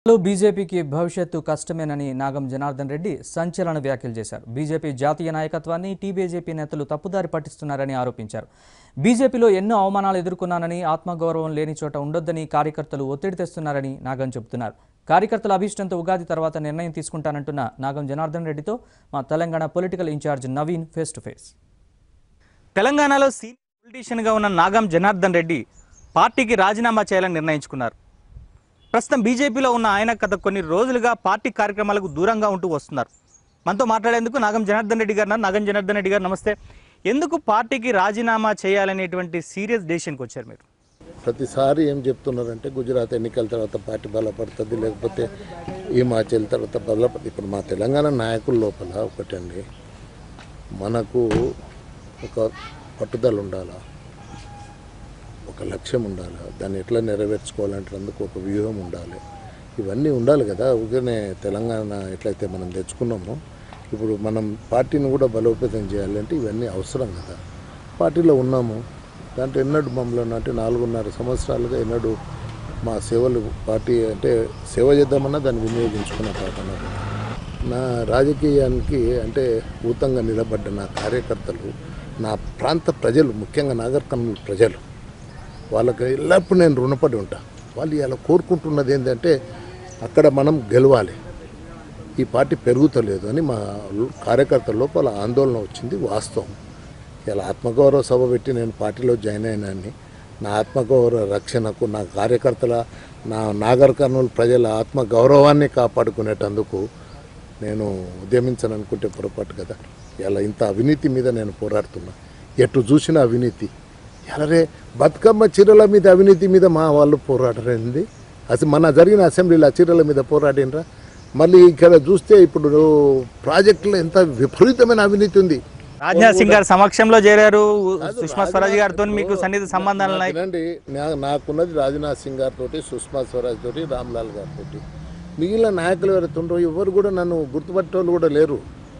లో బీజేపీకి భవిష్యత్తు కష్టమేనని నాగం జనార్దన్ రెడ్డి సంచలన వ్యాఖ్యలు చేశారు బీజేపీ జాతీయ నాయకత్వాన్ని టీబీజేపీ నేతలు తప్పుదారి పట్టిస్తున్నారని ఆరోపించారు బీజేపీలో ఎన్నో అవమానాలు ఎదుర్కొన్నానని ఆత్మగౌరవం లేని చోట ఉండొద్దని కార్యకర్తలు ఒత్తిడి తెస్తున్నారని నాగం చెబుతున్నారు కార్యకర్తల అభిష్టంతో ఉగాది తర్వాత నిర్ణయం తీసుకుంటానంటున్న నాగం జనార్దన్ రెడ్డితో మా Telangana political incharge Naveen face to face తెలంగాణలో సీనియర్ పొలిటీషియన్గా ఉన్న నాగం జనార్దన్ రెడ్డి పార్టీకి రాజీనామా చేయాలని నిర్ణయించుకున్నారు ప్రస్తుతం బీజేపీలో ఉన్న ఆయన గత కొన్ని రోజులుగా పార్టీ కార్యక్రమాలకు దూరంగా ఉంటూ వస్తున్నారు మనతో మాట్లాడేందుకు నాగం జనార్దన్ రెడ్డి గారు ఉన్నారు. నాగం జనార్దన్ రెడ్డి గారు నమస్తే ఎందుకు పార్టీకి రాజీనామా చేయాలనేటువంటి సీరియస్ డెసిషన్కి వచ్చారు మీరు ప్రతిసారి ఏం చెప్తున్నారంటే గుజరాత్ ఎన్నికల తర్వాత పార్టీ బలపడుతుంది లేకపోతే ఈ మార్చిల తర్వాత బలపడుతుంది ఇప్పుడు మా తెలంగాణ నాయకుల లోపల ఒకటండి మనకు ఒక పట్టుదల ఉండాలా ఒక లక్ష్యం ఉండాలి దాన్ని ఎట్లా నెరవేర్చుకోవాలంటే అందుకు ఒక వ్యూహం ఉండాలి ఇవన్నీ ఉండాలి కదా ఊరికనే తెలంగాణ ఎట్లయితే మనం తెచ్చుకున్నామో ఇప్పుడు మనం పార్టీని కూడా బలోపేతం చేయాలంటే ఇవన్నీ అవసరం కదా పార్టీలో ఉన్నాము దాంట్లో ఎన్నడూ మమ్మల్ని అంటే నాలుగున్నర సంవత్సరాలుగా ఎన్నడూ మా సేవలు పార్టీ అంటే సేవ చేద్దామన్నా దాన్ని వినియోగించుకున్న పాపన నా రాజకీయానికి అంటే ఊతంగా నిలబడ్డ నా కార్యకర్తలు నా ప్రాంత ప్రజలు ముఖ్యంగా నాగర్ కర్నూలు ప్రజలు వాళ్ళకి ఎల్లప్పుడూ నేను రుణపడి ఉంటా వాళ్ళు ఇలా కోరుకుంటున్నది ఏంటంటే అక్కడ మనం గెలవాలి ఈ పార్టీ పెరుగుతలేదు అని మా కార్యకర్తల లోపల ఆందోళన వచ్చింది వాస్తవం ఇలా ఆత్మగౌరవ సభ పెట్టి నేను పార్టీలో జాయిన్ అయినాన్ని నా ఆత్మగౌరవ రక్షణకు నా కార్యకర్తల నా నాగర్ కర్నూలు ప్రజల ఆత్మగౌరవాన్ని కాపాడుకునేటందుకు నేను ఉద్యమించననుకుంటే పొరపాటు కదా ఇలా ఇంత అవినీతి మీద నేను పోరాడుతున్నా ఎటు చూసిన అవినీతి ఎలరే బతుకమ్మ చీరల మీద అవినీతి మీద మా వాళ్ళు పోరాడరండి అసలు మన జరిగిన అసెంబ్లీలో ఆ చీరల మీద పోరాడినరా మళ్ళీ ఇక్కడ చూస్తే ఇప్పుడు ప్రాజెక్టులో ఎంత విపరీతమైన అవినీతి ఉంది రాజ్నాథ్ సింగ్ గారి సమక్షంలో చేరారు సుష్మా స్వరాజ్ గారితో మీకు సన్నిహిత సంబంధాలు ఉన్నాయి వినండి నా- నాకున్నది రాజ్నాథ్ సింగ్ గారితో సుష్మా స్వరాజ్ తోటి రామ్లాల్ గారితో మిగిలిన నాయకులు ఎవరైతే ఉండరో ఎవరు కూడా నన్ను గుర్తుపట్టేవాళ్ళు కూడా లేరు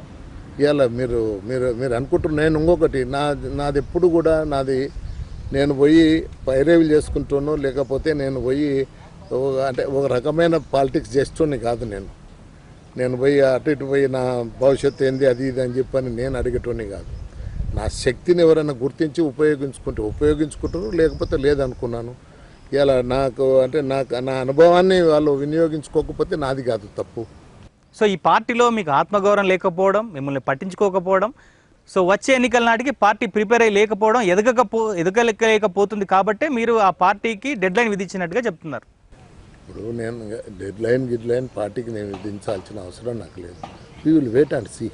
ఇవాళ మీరు మీరు మీరు అనుకుంటున్న నేను ఇంకొకటి నా నాది ఎప్పుడు కూడా నాది నేను పోయి పైరేవులు చేసుకుంటాను లేకపోతే నేను పోయి ఒక- అంటే ఒక రకమైన పాలిటిక్స్ చేస్తూనే కాదు నేను నేను పోయి అటు ఇటు పోయి నా భవిష్యత్తు ఏంది అది ఇది అని చెప్పని నేను అడిగేటోని కాదు నా శక్తిని ఎవరైనా గుర్తించి ఉపయోగించుకుంటే ఉపయోగించుకుంటారు లేకపోతే లేదనుకున్నాను ఇలా నాకు అంటే నాకు నా అనుభవాన్ని వాళ్ళు వినియోగించుకోకపోతే నాది కాదు తప్పు సో ఈ పార్టీలో మీకు ఆత్మగౌరవం లేకపోవడం మిమ్మల్ని పట్టించుకోకపోవడం సో వచ్చే ఎన్నికల నాటికి పార్టీ ప్రిపేర్ అయ్యి లేకపోవడం ఎదగకపో ఎదగలేకపోతుంది కాబట్టే మీరు ఆ పార్టీకి డెడ్ లైన్ విధించినట్టుగా చెప్తున్నారు ఇప్పుడు నేను డెడ్ లైన్ గిడ్ లైన్ పార్టీకి నేను విధించాల్సిన అవసరం నాకు లేదు we will wait and see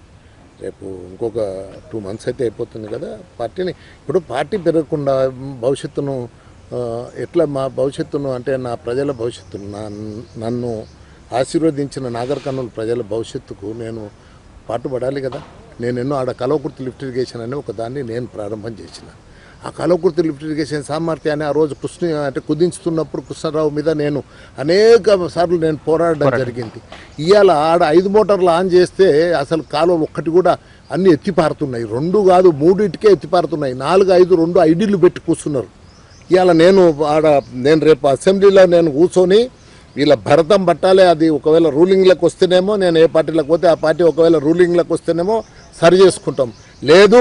రేపు ఇంకొక టూ మంత్స్ అయితే అయిపోతుంది కదా పార్టీని ఇప్పుడు పార్టీ పెరగకుండా భవిష్యత్తును ఆ, ఎట్లా మా భవిష్యత్తును అంటే నా ప్రజల భవిష్యత్తును నా నన్ను ఆశీర్వదించిన నాగర్ కర్నూలు ప్రజల భవిష్యత్తుకు నేను పాటుపడాలి కదా నేను ఎన్నో ఆడ కలవకుర్తి లిఫ్ట్ ఇరిగేషన్ అని ఒక దాన్ని నేను ప్రారంభం చేసిన ఆ కలవకుర్తి లిఫ్ట్ ఇరిగేషన్ సామర్థ్యాన్ని ఆ రోజు కృష్ణ అంటే కుదించుతున్నప్పుడు కృష్ణరావు మీద నేను అనేక సార్లు నేను పోరాడడం జరిగింది ఇవాళ ఆడ ఐదు మోటార్లు ఆన్ చేస్తే అసలు కాలువ ఒక్కటి కూడా అన్ని ఎత్తిపారుతున్నాయి రెండు కాదు మూడింటికే ఎత్తిపారుతున్నాయి నాలుగు ఐదు రెండు ఐడీలు పెట్టి కూర్చున్నారు ఇవాళ నేను ఆడ నేను రేపు అసెంబ్లీలో నేను కూర్చొని వీళ్ళ భరతం పట్టాలి అది ఒకవేళ రూలింగ్లకు వస్తేనేమో నేను ఏ పార్టీలకు పోతే ఆ పార్టీ ఒకవేళ రూలింగ్లకు వస్తేనేమో సరి చేసుకుంటాం లేదు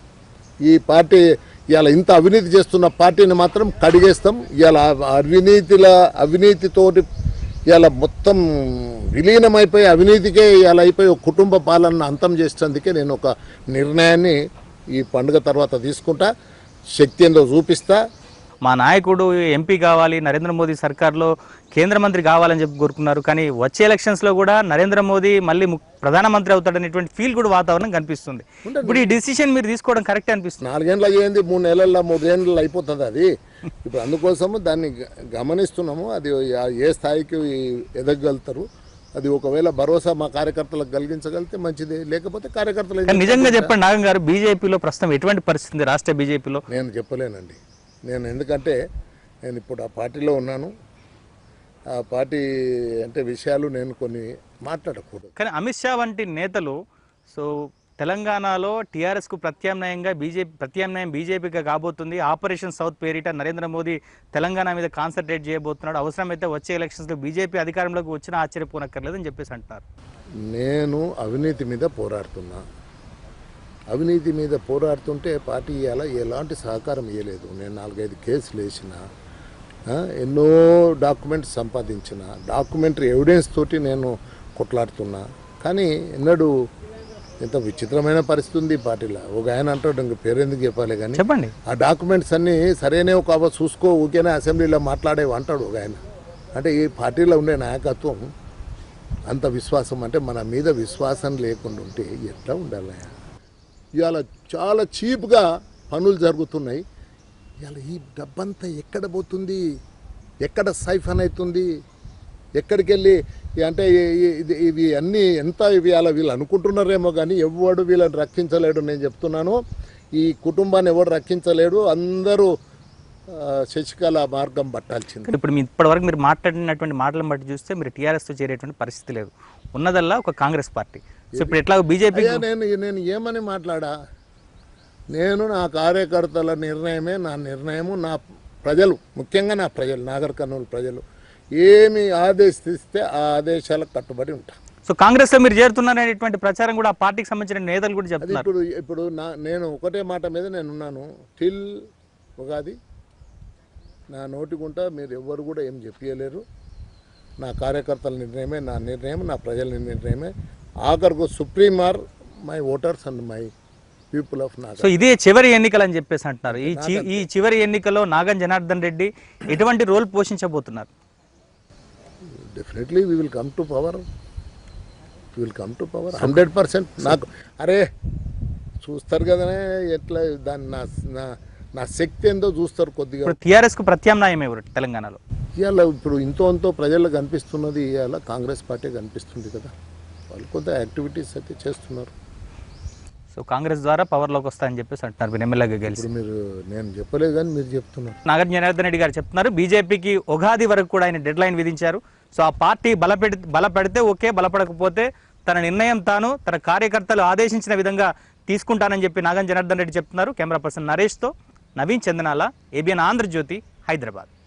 ఈ పార్టీ ఇవాళ ఇంత అవినీతి చేస్తున్న పార్టీని మాత్రం కడిగేస్తాం ఇవాళ అవినీతిల అవినీతితోటి ఇవాళ మొత్తం విలీనమైపోయి అవినీతికే ఇవాళ అయిపోయి ఒక కుటుంబ పాలన అంతం చేసేందుకే నేను ఒక నిర్ణయాన్ని ఈ పండుగ తర్వాత తీసుకుంటా శక్తి ఏందో చూపిస్తా మా నాయకుడు ఎంపీ కావాలి నరేంద్ర మోదీ సర్కార్లో కేంద్ర మంత్రి కావాలని చెప్పి కోరుకున్నారు కానీ వచ్చే ఎలక్షన్స్లో కూడా నరేంద్ర మోదీ మళ్ళీ ము- ప్రధానమంత్రి అవుతాడనేటువంటి ఫీల్ కూడా వాతావరణం కనిపిస్తుంది ఇప్పుడు ఈ డిసిషన్ మీరు తీసుకోవడం కరెక్ట్ అనిపిస్తుంది నాలుగేళ్ళు అయ్యింది మూడు నెలల్లో మూడేళ్ళు అయిపోతుంది అది ఇప్పుడు అందుకోసము దాన్ని గ- గమనిస్తున్నాము అది ఆ- ఏ స్థాయికి ఎదగలుగుతారు అది ఒకవేళ భరోసా మా కార్యకర్తలకు కలిగించగలిగితే మంచిది లేకపోతే కార్యకర్తలు ఏం కానీ నిజంగా చేస్తారు? చెప్పండి నాగం గారు బీజేపీలో ప్రస్తుతం ఎటువంటి పరిస్థితి ఉంది రాష్ట్ర బీజేపీలో నేను చెప్పలేనండి నేను ఎందుకంటే నేను ఇప్పుడు ఆ పార్టీలో ఉన్నాను ఆ పార్టీ అంటే విషయాలు నేను కొన్ని మాట్లాడకూడదు కానీ అమిత్ షా వంటి నేతలు సో తెలంగాణలో టీఆర్ఎస్కు ప్రత్యామ్నాయంగా బీజేపీ ప్రత్యామ్నాయం బీజేపీగా కాబోతుంది ఆపరేషన్ సౌత్ పేరిట నరేంద్ర మోదీ తెలంగాణ మీద కాన్సన్ట్రేట్ చేయబోతున్నాడు అవసరమైతే వచ్చే ఎలక్షన్స్లో బీజేపీ అధికారంలోకి వచ్చినా ఆశ్చర్యపోనక్కర్లేదని చెప్పేసి అంటున్నారు నేను అవినీతి మీద పోరాడుతున్నా అవినీతి మీద పోరాడుతుంటే పార్టీ ఇవాళ ఎలాంటి సహకారం ఇవ్వలేదు నేను నాలుగైదు కేసులు వేసిన ఆ, ఎన్నో డాక్యుమెంట్స్ సంపాదించిన డాక్యుమెంటరీ ఎవిడెన్స్ తోటి నేను కొట్లాడుతున్నా కానీ ఎన్నడూ ఇంత విచిత్రమైన పరిస్థితి ఉంది ఈ పార్టీలో ఒక ఆయన అంటాడు ఇంక పేరెందుకు చెప్పాలి కానీ చెప్పండి ఆ డాక్యుమెంట్స్ అన్నీ సరైనవి కావో చూసుకో ఊకేనే అసెంబ్లీలో మాట్లాడేవి అంటాడు ఒక ఆయన అంటే ఈ పార్టీలో ఉండే నాయకత్వం అంత విశ్వాసం అంటే మన మీద విశ్వాసం లేకుండా ఉంటే ఎట్లా ఉండాలి ఇవాళ చాలా చీప్గా పనులు జరుగుతున్నాయి ఇవాళ ఈ డబ్బంతా ఎక్కడ పోతుంది ఎక్కడ సైఫన్ అవుతుంది ఎక్కడికి వెళ్ళి ఈ అంటే ఈ- ఈ- ఇది ఇవి అన్నీ ఎంత ఇవి అలా వీళ్ళు అనుకుంటున్నారేమో కానీ ఎవడు వీళ్ళని రక్షించలేడు నేను చెప్తున్నాను ఈ కుటుంబాన్ని ఎవడు రక్షించలేడు అందరూ ఆ, శశికళ మార్గం పట్టాల్సింది ఇప్పుడు మీ ఇప్పటివరకు మీరు మాట్లాడినటువంటి మాటలను బట్టి చూస్తే మీరు టీఆర్ఎస్తో చేరేటువంటి పరిస్థితి లేదు ఉన్నదల్లా ఒక కాంగ్రెస్ పార్టీ సో ఇప్పుడు ఎట్లా బీజేపీ అయ్యా నేను నేను ఏమని మాట్లాడా నేను నా కార్యకర్తల నిర్ణయమే నా నిర్ణయము నా ప్రజలు ముఖ్యంగా నా ప్రజలు నాగర్ కర్నూలు ప్రజలు ఏమి ఆదేశిస్తే ఆ ఆదేశాలకు కట్టుబడి ఉంటా సో కాంగ్రెస్ లో మీరు చేరుతున్నారనేటువంటి ప్రచారం కూడా ఆ పార్టీకి సంబంధించిన నేతలు కూడా అది చెప్తున్నారు ఇప్పుడు ఇప్పుడు నా నేను ఒకటే మాట మీద నేను ఉన్నాను టిల్ ఉగాది నా నోటి గుంట మీరు ఎవ్వరు కూడా ఏం చెప్పలేరు నా కార్యకర్తల నిర్ణయమే నా నిర్ణయం నా ప్రజల నిర్ణయమే ఆఖరికి supreme are my voters and my people of Nagar so ఇదే చివరి ఎన్నికలు అని చెప్పేసి అంటున్నారు ఈ చి- ఈ చివరి ఎన్నికల్లో నాగం జనార్దన్ రెడ్డి ఎటువంటి రోల్ పోషించబోతున్నారు definitely we will come to power will come to power hundred percent నాకు అరే చూస్తారు కదనే ఎట్లా దాన్ని నా నా నా శక్తి ఏందో చూస్తారు కొద్దిగా ఇప్పుడు టీఆర్ఎస్ కు ప్రత్యామ్నాయం ఎవరు తెలంగాణలో ఇవాళ ఇప్పుడు ఇంతో అంతో ప్రజలకు కనిపిస్తున్నది ఇవాళ కాంగ్రెస్ పార్టీ కనిపిస్తుంది కదా వాళ్ళు కొంత యాక్టివిటీస్ అయితే చేస్తున్నారు సో కాంగ్రెస్ ద్వారా పవర్లోకి వస్తాయని చెప్పేసి అంటున్నారు మీరు ఎమ్మెల్యేగా గెలిచి ఇప్పుడు మీరు నేను చెప్పలేదు కానీ మీరు చెప్తున్నారు నాగం జనార్దన్ రెడ్డి గారు చెప్తున్నారు బీజేపీకి ఉగాది వరకు కూడా ఆయన డెడ్ లైన్ విధించారు సో ఆ పార్టీ బలపెడి బలపెడితే ఓకే బలపడకపోతే తన నిర్ణయం తాను తన కార్యకర్తలు ఆదేశించిన విధంగా తీసుకుంటానని చెప్పి నాగం జనార్దన్ రెడ్డి చెప్తున్నారు కెమెరా పర్సన్ నరేష్తో నవీన్ చందనాల ఏబిఎన్ ఆంధ్రజ్యోతి హైదరాబాద్